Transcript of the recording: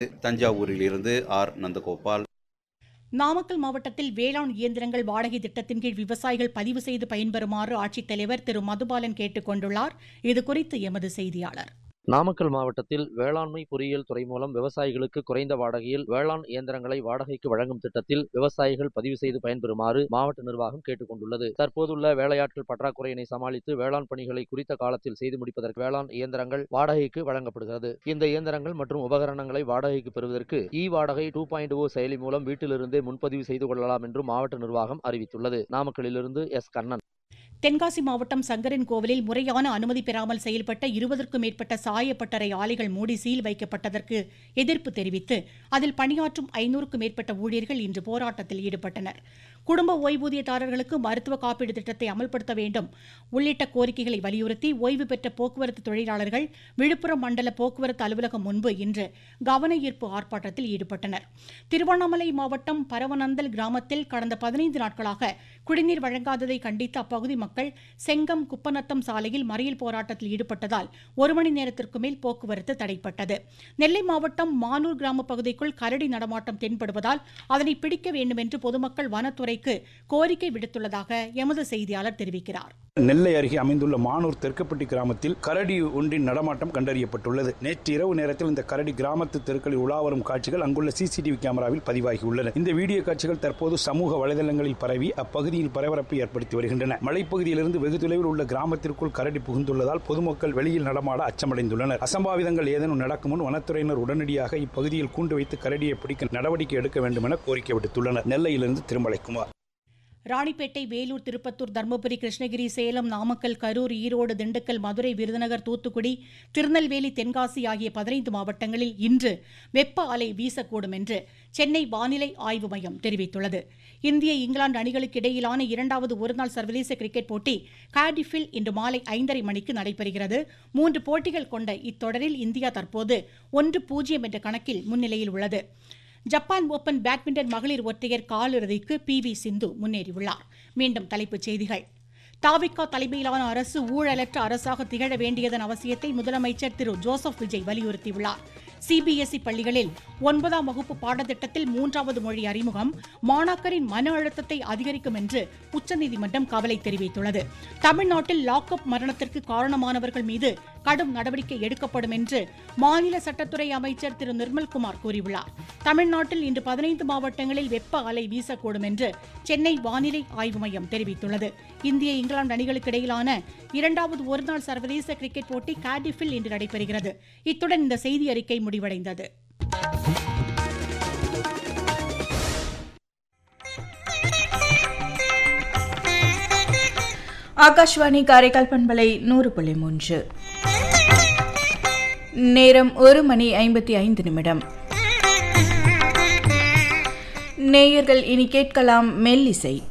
தஞ்சாவூரில் இருந்து ஆர் நந்தகோபால் நாமக்கல் மாவட்டத்தில் வேளாண் இயந்திரங்கள் வாடகை திட்டத்தின் கீழ் விவசாயிகள் பதிவு செய்து பயன்பெறுமாறு ஆட்சித்தலைவர் திரு மதுபாலன் கேட்டுக் கொண்டுள்ளார் இதுகுறித்து எமது செய்தியாளர் நாமக்கல் மாவட்டத்தில் வேளாண்மை பொறியியல் துறை மூலம் விவசாயிகளுக்கு குறைந்த வாடகையில் வேளாண் இயந்திரங்களை வாடகைக்கு வழங்கும் திட்டத்தில் விவசாயிகள் பதிவு செய்து பயன்பெறுமாறு மாவட்ட நிர்வாகம் கேட்டுக் கொண்டுள்ளது தற்போதுள்ள வேலையாட்கள் பற்றாக்குறையினை சமாளித்து வேளாண் பணிகளை குறித்த காலத்தில் செய்து முடிப்பதற்கு வேளாண் இயந்திரங்கள் வாடகைக்கு வழங்கப்படுகிறது இந்த இயந்திரங்கள் மற்றும் உபகரணங்களை வாடகைக்கு பெறுவதற்கு இ வாடகை டூ பாயிண்ட் ஓ செயலி மூலம் வீட்டிலிருந்தே முன்பதிவு செய்து கொள்ளலாம் என்று மாவட்ட நிர்வாகம் அறிவித்துள்ளது நாமக்கலிலிருந்து எஸ் கண்ணன் தென்காசி மாவட்டம் சங்கரன் கோவிலில் முறையான அனுமதி பெறாமல் செயல்பட்ட இருபதற்கும் மேற்பட்ட சாயப்பட்டறை ஆலைகள் மூடி சீல் வைக்கப்பட்டதற்கு எதிர்ப்பு தெரிவித்து அதில் பணியாற்றும் ஐநூறுக்கும் மேற்பட்ட ஊழியர்கள் இன்று போராட்டத்தில் ஈடுபட்டனர் குடும்ப ஓய்வூதியதாரர்களுக்கு மருத்துவ காப்பீடு திட்டத்தை அமல்படுத்த வேண்டும் உள்ளிட்ட கோரிக்கைகளை வலியுறுத்தி ஓய்வு பெற்ற போக்குவரத்து தொழிலாளர்கள் விழுப்புரம் மண்டல போக்குவரத்து அலுவலகம் முன்பு இன்று கவன ஈர்ப்பு ஆர்ப்பாட்டத்தில் ஈடுபட்டனர் திருவண்ணாமலை மாவட்டம் பரவனந்தல் கிராமத்தில் கடந்த பதினைந்து நாட்களாக குடிநீர் வழங்காததை கண்டித்து அப்பகுதி மக்கள் செங்கம் குப்பநத்தம் சாலையில் மறியல் போராட்டத்தில் ஈடுபட்டதால் ஒரு மணி நேரத்திற்கு மேல் போக்குவரத்து தடைப்பட்டது நெல்லை மாவட்டம் மானூர் கிராம பகுதிக்குள் கரடி நடமாட்டம் தென்படுவதால் அதனை பிடிக்க வேண்டும் என்று பொதுமக்கள் வனத்துறைக்கு கோரிக்கை விடுத்துள்ளதாக எமது செய்தியாளர் தெரிவிக்கிறார் நெல்லை அருகே அமைந்துள்ள மானூர் தெற்குப்பட்டி கிராமத்தில் கரடி ஒன்றின் நடமாட்டம் கண்டறியப்பட்டுள்ளது நேற்று இரவு நேரத்தில் இந்த கரடி கிராமத்து தெருக்களில் உலா வரும் காட்சிகள் அங்குள்ள சிசிடிவி கேமராவில் பதிவாகியுள்ளன இந்த வீடியோ காட்சிகள் தற்போது சமூக வலைதளங்களில் பரவி அப்பகுதியில் பரபரப்பை ஏற்படுத்தி வருகின்றன மலைப்பகுதியிலிருந்து வெகு தொலைவில் உள்ள கிராமத்திற்குள் கரடி புகுந்துள்ளதால் பொதுமக்கள் வெளியில் நடமாட அச்சமடைந்துள்ளனர் அசம்பாவிதங்கள் ஏதேனும் நடக்கும் முன் வனத்துறையினர் உடனடியாக இப்பகுதியில் கூண்டு வைத்து கரடியை பிடிக்க நடவடிக்கை எடுக்க வேண்டும் என கோரிக்கை விடுத்துள்ளனர் நெல்லையிலிருந்து திருமலைக்குமார் ராணிப்பேட்டை வேலூர் திருப்பத்தூர் தருமபுரி கிருஷ்ணகிரி சேலம் நாமக்கல் கரூர் ஈரோடு திண்டுக்கல் மதுரை விருதுநகர் தூத்துக்குடி திருநெல்வேலி தென்காசி ஆகிய பதினைந்து மாவட்டங்களில் இன்று வெப்ப அலை வீசக்கூடும் என்று சென்னை வானிலை ஆய்வு மையம் தெரிவித்துள்ளது இந்திய இங்கிலாந்து அணிகளுக்கு இடையிலான இரண்டாவது ஒருநாள் சர்வதேச கிரிக்கெட் போட்டி கார்டிஃபில் இன்று மாலை ஐந்தரை மணிக்கு நடைபெறுகிறது மூன்று போட்டிகள் கொண்ட இத்தொடரில் இந்தியா தற்போது ஒன்று பூஜ்ஜியம் என்ற கணக்கில் முன்னிலையில் உள்ளது ஜப்பான் ஓபன் பேட்மிண்டன் மகளிர் ஒற்றையர் காலிறுதிக்கு பி வி சிந்து முன்னேறியுள்ளார் மீண்டும் தலைப்புச் செய்திகள் தாவிக்கா தலைமையிலான அரசு ஊழலற்ற அரசாக திகழ வேண்டியதன் அவசியத்தை முதலமைச்சர் திரு ஜோசப் விஜய் வலியுறுத்தியுள்ளார் சிபிஎஸ்இ பள்ளிகளில் ஒன்பதாம் வகுப்பு பாடத்திட்டத்தில் மூன்றாவது மொழி அறிமுகம் மாணாக்கரின் மன அழுத்தத்தை அதிகரிக்கும் என்று உச்சநீதிமன்றம் கவலை தெரிவித்துள்ளது தமிழ்நாட்டில் லாக்அப் மரணத்திற்கு காரணமானவர்கள் மீது கடும் நடவடிக்கை எடுக்கப்படும் என்று மாநில சட்டத்துறை அமைச்சர் திரு நிர்மல்குமார் கூறியுள்ளார் தமிழ்நாட்டில் இன்று பதினைந்து மாவட்டங்களில் வெப்ப அலை வீசக்கூடும் என்று சென்னை வானிலை ஆய்வு மையம் தெரிவித்துள்ளது இந்திய இங்கிலாந்து அணிகளுக்கு இடையிலான இரண்டாவது ஒருநாள் சர்வதேச கிரிக்கெட் போட்டி கார்டிஃபில் இன்று நடைபெறுகிறது இத்துடன் இந்த செய்தி அறிக்கை முடிவடைந்தது ஆகாஷ்வாணி காரைக்கால் பண்பலை நூறு புள்ளி மூன்று நேரம் ஒரு மணி ஐம்பத்தி ஐந்து நிமிடம் நேயர்கள் இனி கேட்கலாம் மெல்லிசை